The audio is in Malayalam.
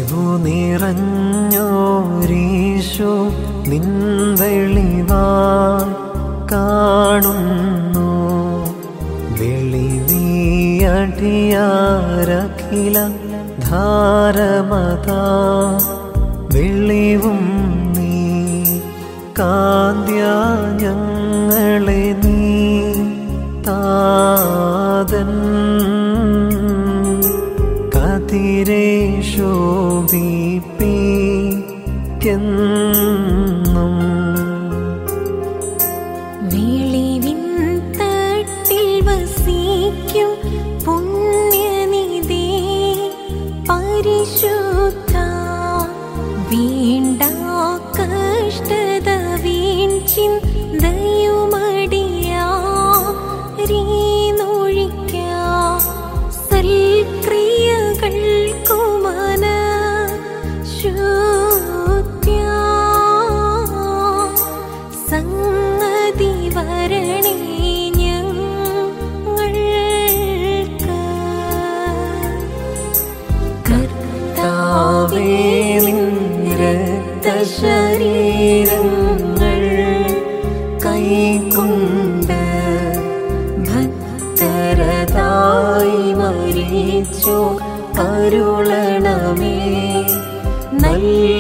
അറിവു നിറഞ്ഞോരീശോ നിൻ വെളിവാൻ കാണുന്നു വെളിവിയടിയാരഖില ധാരമത വെളിവും നീ കാന്ത്യ ഞങ്ങളെ നീ താതൻ കതിരെ ശോഭിപ്പിക്കെന്നും വെളിവിൻ തട്ടിൽ വസിക്കും പുണ്യനിധി പരിശുദ്ധ വീണ്ട കഷ്ടത വീൺചിൻ ദയുമടിയാ രീനൊഴിക്ക സൽക്രിയകൾക്കുമന ശുദ്ധ്യ സംഗതി വരണേ ഞങ്ങൾക്ക് കർത്താവേ നിൻ രക്തശരീരങ്ങൾ കൈക്കൊണ്ട് ഭക്തരതായി മരിച്ചു അരുളണമേ നല്ല